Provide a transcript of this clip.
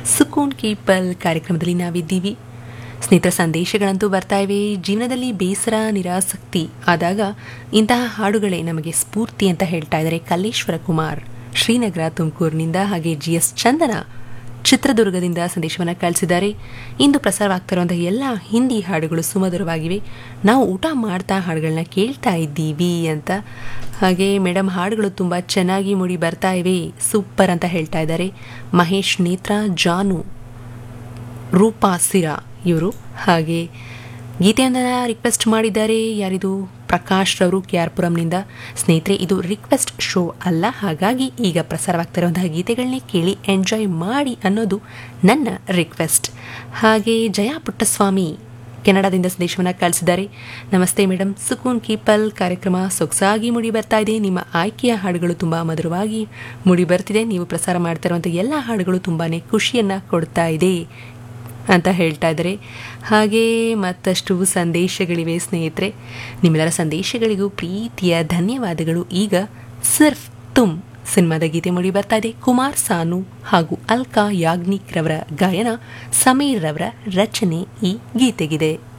ಸುಕೂನ್ ಕೀಪಲ್ ಕಾರ್ಯಕ್ರಮದಲ್ಲಿ ನಾವಿದ್ದೀವಿ ಸ್ನೇಹಿತರ ಸಂದೇಶಗಳಂತೂ ಬರ್ತಾ ಇವೆ ಜೀವನದಲ್ಲಿ ಬೇಸರ ನಿರಾಸಕ್ತಿ ಆದಾಗ ಇಂತಹ ಹಾಡುಗಳೇ ನಮಗೆ ಸ್ಫೂರ್ತಿ ಅಂತ ಹೇಳ್ತಾ ಇದ್ದಾರೆ ಕಲ್ಲೇಶ್ವರ ಕುಮಾರ್ ಶ್ರೀನಗರ ತುಮಕೂರಿನಿಂದ ಹಾಗೆ ಜಿ ಎಸ್ ಚಂದನ ಚಿತ್ರದುರ್ಗದಿಂದ ಸಂದೇಶವನ್ನು ಕಳಿಸಿದ್ದಾರೆ ಇಂದು ಪ್ರಸಾರವಾಗ್ತಿರುವಂತಹ ಎಲ್ಲ ಹಿಂದಿ ಹಾಡುಗಳು ಸುಮಧುರವಾಗಿವೆ ನಾವು ಊಟ ಮಾಡ್ತಾ ಹಾಡುಗಳನ್ನ ಕೇಳ್ತಾ ಇದ್ದೀವಿ ಅಂತ ಹಾಗೆ ಮೇಡಮ್ ಹಾಡುಗಳು ತುಂಬ ಚೆನ್ನಾಗಿ ಮೂಡಿ ಬರ್ತಾ ಇವೆ ಸೂಪರ್ ಅಂತ ಹೇಳ್ತಾ ಇದ್ದಾರೆ ಮಹೇಶ್ ನೇತ್ರ ಜಾನು ರೂಪಾ ಸಿರಾ ಇವರು ಹಾಗೆ ಗೀತೆಯೊಂದನ್ನು ರಿಕ್ವೆಸ್ಟ್ ಮಾಡಿದ್ದಾರೆ ಯಾರಿದು ಪ್ರಕಾಶ್ ರವರು ಕೆ ಆರ್ ಪುರಂನಿಂದ ಸ್ನೇಹಿತರೆ ಇದು ರಿಕ್ವೆಸ್ಟ್ ಶೋ ಅಲ್ಲ ಹಾಗಾಗಿ ಈಗ ಪ್ರಸಾರವಾಗ್ತಿರುವಂತಹ ಗೀತೆಗಳನ್ನೇ ಕೇಳಿ ಎಂಜಾಯ್ ಮಾಡಿ ಅನ್ನೋದು ನನ್ನ ರಿಕ್ವೆಸ್ಟ್ ಹಾಗೆ ಜಯಾ ಪುಟ್ಟಸ್ವಾಮಿ ಕೆನಡಾದಿಂದ ಸಂದೇಶವನ್ನು ಕಳಿಸಿದ್ದಾರೆ ನಮಸ್ತೆ ಮೇಡಮ್ ಸುಕೂನ್ ಕೀಪಲ್ ಕಾರ್ಯಕ್ರಮ ಸೊಗಸಾಗಿ ಮೂಡಿ ಬರ್ತಾ ಇದೆ ನಿಮ್ಮ ಆಯ್ಕೆಯ ಹಾಡುಗಳು ತುಂಬ ಮಧುರವಾಗಿ ಮೂಡಿ ಬರ್ತಿದೆ ನೀವು ಪ್ರಸಾರ ಮಾಡ್ತಿರುವಂಥ ಎಲ್ಲ ಹಾಡುಗಳು ತುಂಬಾ ಖುಷಿಯನ್ನು ಕೊಡ್ತಾ ಇದೆ ಅಂತ ಹೇಳ್ತಾ ಇದ್ದಾರೆ ಹಾಗೆ ಮತ್ತಷ್ಟು ಸಂದೇಶಗಳಿವೆ ಸ್ನೇಹಿತರೆ ನಿಮ್ಮೆಲ್ಲರ ಸಂದೇಶಗಳಿಗೂ ಪ್ರೀತಿಯ ಧನ್ಯವಾದಗಳು ಈಗ ಸಿರ್ಫ್ ತುಮ್ ಸಿನಿಮಾದ ಗೀತೆ ಮೂಡಿ ಬರ್ತಾ ಇದೆ ಕುಮಾರ್ ಸಾನು ಹಾಗೂ ಅಲ್ಕಾ ಯಾಗ್ನಿಕ್ ರವರ ಗಾಯನ ಸಮೀರ್ ರವರ ರಚನೆ ಈ ಗೀತೆಗಿದೆ